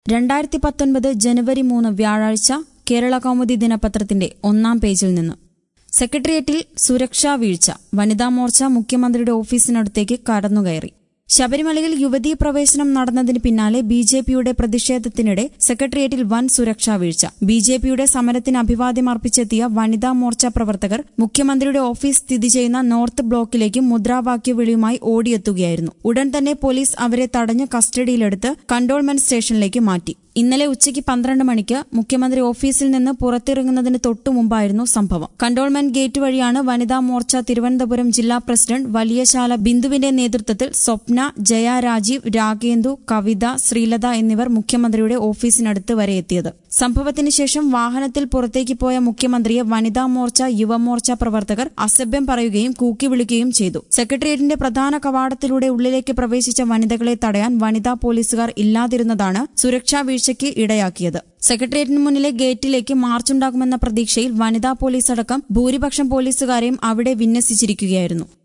രണ്ടായിരത്തി പത്തൊൻപത് ജനുവരി മൂന്ന് വ്യാഴാഴ്ച കേരള കൗമുദി ദിനപത്രത്തിന്റെ ഒന്നാം പേജിൽ നിന്ന് സെക്രട്ടേറിയറ്റിൽ സുരക്ഷാ വീഴ്ച വനിതാ മോർച്ച മുഖ്യമന്ത്രിയുടെ ഓഫീസിനടുത്തേക്ക് കടന്നുകയറി ശബരിമലയിൽ യുവതീ പ്രവേശനം നടന്നതിന് പിന്നാലെ ബി ജെ പിയുടെ പ്രതിഷേധത്തിനിടെ സെക്രട്ടേറിയറ്റിൽ വൻ സുരക്ഷാ വീഴ്ച ബി ജെ പിയുടെ സമരത്തിന് അഭിവാദ്യം അർപ്പിച്ചെത്തിയ വനിതാ മോർച്ച പ്രവർത്തകർ മുഖ്യമന്ത്രിയുടെ ഓഫീസ് സ്ഥിതി ചെയ്യുന്ന നോർത്ത് ബ്ലോക്കിലേക്ക് മുദ്രാവാക്യ വിളിയുമായി ഓടിയെത്തുകയായിരുന്നു ഉടൻ തന്നെ പോലീസ് അവരെ തടഞ്ഞ് കസ്റ്റഡിയിലെടുത്ത് കൺട്രോൾമെന്റ് സ്റ്റേഷനിലേക്ക് മാറ്റി ഇന്നലെ ഉച്ചയ്ക്ക് പന്ത്രണ്ട് മണിക്ക് മുഖ്യമന്ത്രി ഓഫീസിൽ നിന്ന് പുറത്തിറങ്ങുന്നതിന് തൊട്ടു മുമ്പായിരുന്നു സംഭവം കൺട്രോൾമെന്റ് ഗേറ്റ് വഴിയാണ് വനിതാ മോർച്ച തിരുവനന്തപുരം ജില്ലാ പ്രസിഡന്റ് വലിയശാല ബിന്ദുവിന്റെ നേതൃത്വത്തിൽ സ്വപ്ന ജയ രാജീവ് രാഗേന്ദു കവിത ശ്രീലത എന്നിവർ മുഖ്യമന്ത്രിയുടെ ഓഫീസിനടുത്ത് വരെ എത്തിയത് സംഭവത്തിന് ശേഷം വാഹനത്തിൽ പുറത്തേക്ക് പോയ മുഖ്യമന്ത്രിയെ വനിതാ മോർച്ച യുവമോർച്ച പ്രവർത്തകർ അസഭ്യം പറയുകയും കൂക്കി വിളിക്കുകയും ചെയ്തു സെക്രട്ടേറിയറ്റിന്റെ പ്രധാന കവാടത്തിലൂടെ ഉള്ളിലേക്ക് പ്രവേശിച്ച വനിതകളെ തടയാൻ വനിതാ പോലീസുകാർ ഇല്ലാതിരുന്നതാണ് സുരക്ഷാ വീഴ്ചയ്ക്ക് ഇടയാക്കിയത് സെക്രട്ടേറിയറ്റിന് മുന്നിലെ ഗേറ്റിലേക്ക് മാർച്ചുണ്ടാകുമെന്ന പ്രതീക്ഷയിൽ വനിതാ പോലീസ് അടക്കം ഭൂരിപക്ഷം പോലീസുകാരെയും അവിടെ വിന്യസിച്ചിരിക്കുകയായിരുന്നു